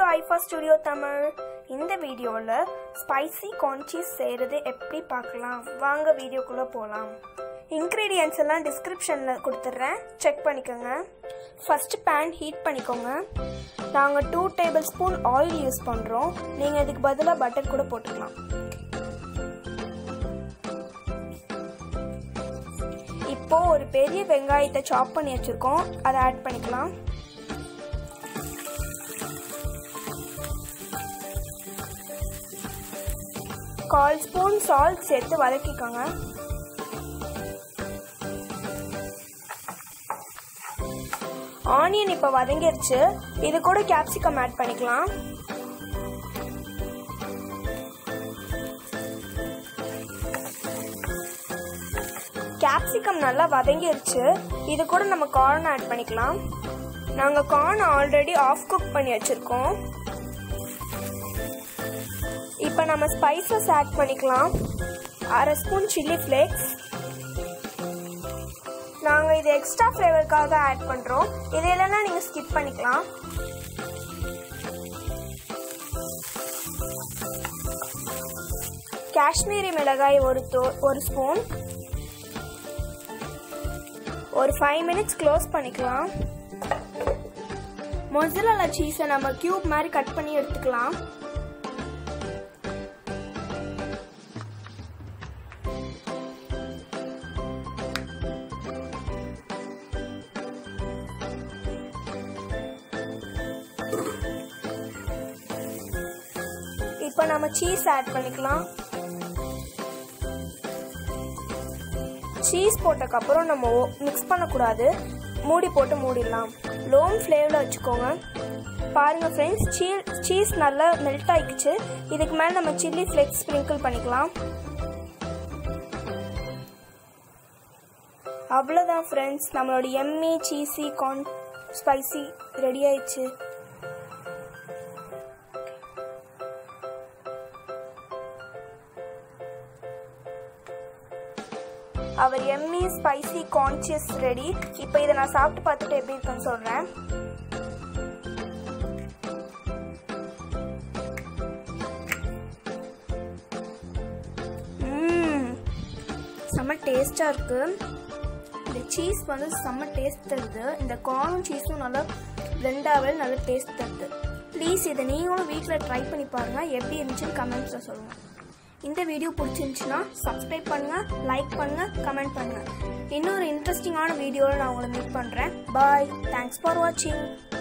to IIFA studio Tamil இந்த வீடியோவில் spicy corn cheese செய்கிறது எப்படி பார்க்கலாம் வாங்க வீடியோக்குள்ளே போகலாம் இன்க்ரீடியன்ஸ் எல்லாம் டிஸ்கிரிப்ஷனில் கொடுத்துட்றேன் செக் பண்ணிக்கோங்க ஃபஸ்ட்டு பேன் ஹீட் பண்ணிக்கோங்க நாங்கள் two table spoon oil use பண்ணுறோம் நீங்கள் இதுக்கு பதிலாக பட்டர் கூட போட்டுக்கலாம் இப்போ ஒரு பெரிய வெங்காயத்தை சாப் பண்ணி வச்சுருக்கோம் அதை ஆட் பண்ணிக்கலாம் கால் ஸ்பூன் சால்ட் சேர்த்து வதக்கிக்கோங்க ஆனியன் இப்போ வதங்கிருச்சு இது கூட கேப்சிகம் ஆட் பண்ணிக்கலாம் கேப்சிகம் நல்லா வதங்கிருச்சு இது கூட நம்ம கார்ன் ஆட் பண்ணிக்கலாம் நாங்கள் கார்ன் ஆல்ரெடி ஆஃப் குக் பண்ணி வச்சுருக்கோம் இப்போ நம்ம ஸ்பைசஸ் ஆட் பண்ணிக்கலாம் அரை ஸ்பூன் சில்லி ஃப்ளேக்ஸ் நாங்கள் இது எக்ஸ்ட்ரா ஃப்ளேவருக்காக ஆட் பண்ணுறோம் இது இல்லைன்னா நீங்கள் ஸ்கிப் பண்ணிக்கலாம் காஷ்மீரி மிளகாய் ஒரு தோ ஒரு ஸ்பூன் ஒரு ஃபைவ் மினிட்ஸ் க்ளோஸ் பண்ணிக்கலாம் மொசரலா சீஸை நம்ம கியூப் மாதிரி கட் பண்ணி எடுத்துக்கலாம் இப்போ நம்ம சீஸ் ஆட் பண்ணிக்கலாம் சீஸ் போட்டக்கப்புறம் நம்ம மிக்ஸ் பண்ணக்கூடாது மூடி போட்டு மூடிடலாம் லோம் ஃப்ளேவில் வச்சுக்கோங்க பாருங்கள் ஃப்ரெண்ட்ஸ் சீ சீஸ் நல்லா மெல்ட் ஆகிக்குச்சு இதுக்கு மேலே நம்ம சில்லி ஃப்ளேக்ஸ் ஸ்ப்ரிங்கிள் பண்ணிக்கலாம் அவ்வளோதான் ஃப்ரெண்ட்ஸ் நம்மளோட yummy cheesy corn spicy ready ஆயிடுச்சு அவர் எம்மி ஸ்பைசி கான்சியஸ் ரெடி இப்போ இதை நான் சாப்பிட்டு பார்த்துட்டு எப்படி இருக்குன்னு சொல்கிறேன் செம்ம டேஸ்டாக இருக்குது இந்த சீஸ் வந்து செம்ம டேஸ்ட் தருது இந்த கார்னும் சீஸும் நல்லா ரெண்டாவே நல்ல டேஸ்ட் தருது ப்ளீஸ் இதை நீங்களும் வீட்டில் ட்ரை பண்ணி பாருங்கள் எப்படி இருந்துச்சுன்னு கமெண்ட்ஸில் சொல்லுங்கள் இந்த வீடியோ பிடிச்சிருந்துச்சுன்னா சப்ஸ்கிரைப் பண்ணுங்கள் லைக் பண்ணுங்கள் கமெண்ட் பண்ணுங்கள் இன்னொரு இன்ட்ரெஸ்டிங்கான வீடியோவில் நான் உங்களை மீட் பண்ணுறேன் பாய் தேங்க்ஸ் ஃபார் வாட்சிங்